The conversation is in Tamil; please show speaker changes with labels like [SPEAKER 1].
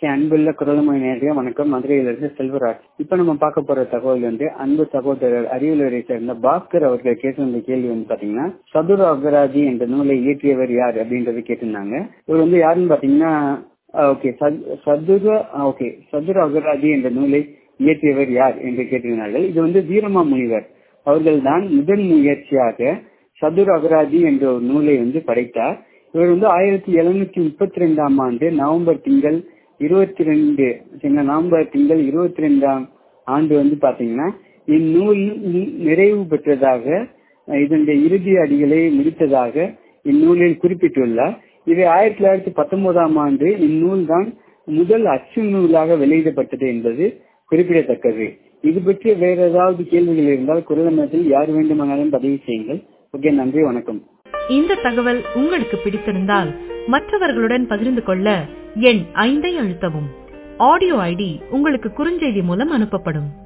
[SPEAKER 1] அன்புள்ள குரலமொழி நேரடியாக வணக்கம் மதுரையிலிருந்து செல்வராஜ் இப்ப நம்ம பார்க்க போற தகவல் வந்து அன்பு சகோதரர் அரியலூரை சேர்ந்த பாஸ்கர் அவர்கள் கேட்டிருந்த கேள்வி வந்து பாத்தீங்கன்னா சதுர அகராதி என்ற நூலை இயற்றியவர் யார் அப்படின்றது கேட்டிருந்தாங்க இவர் வந்து யாருன்னு பாத்தீங்கன்னா ஓகே சதுர ஓகே சதுர அகராதி என்ற நூலை இயற்றியவர் யார் என்று கேட்டிருந்தார்கள் இது வந்து வீரமா முனிவர் அவர்கள் தான் முதல் முயற்சியாக சதுர அகராதி என்ற ஒரு நூலை வந்து படைத்தார் இவர் வந்து ஆயிரத்தி எழுநூத்தி முப்பத்தி ரெண்டாம் ஆண்டு நவம்பர் திங்கள் இருபத்தி ரெண்டு நவம்பர் திங்கள் இருபத்தி ரெண்டாம் ஆண்டு வந்து பாத்தீங்கன்னா இந்நூல் நிறைவு பெற்றதாக இதனுடைய இறுதி அடிகளை முடித்ததாக இந்நூலில் குறிப்பிட்டுள்ளார் இது ஆயிரத்தி தொள்ளாயிரத்தி பத்தொன்பதாம் ஆண்டு இந்நூல் தான் முதல் அச்சு நூலாக வெளியிடப்பட்டது என்பது குறிப்பிடத்தக்கது இது பற்றி வேற ஏதாவது கேள்விகள் இருந்தால் குரலமத்தில் யார் வேண்டுமானாலும் பதிவு செய்யுங்கள் ஓகே நன்றி வணக்கம்
[SPEAKER 2] இந்த தகவல் உங்களுக்கு பிடித்திருந்தால் மற்றவர்களுடன் பகிர்ந்து கொள்ள எண் ஐந்தை அழுத்தவும் ஆடியோ ஐடி உங்களுக்கு குறுஞ்செய்தி மூலம் அனுப்பப்படும்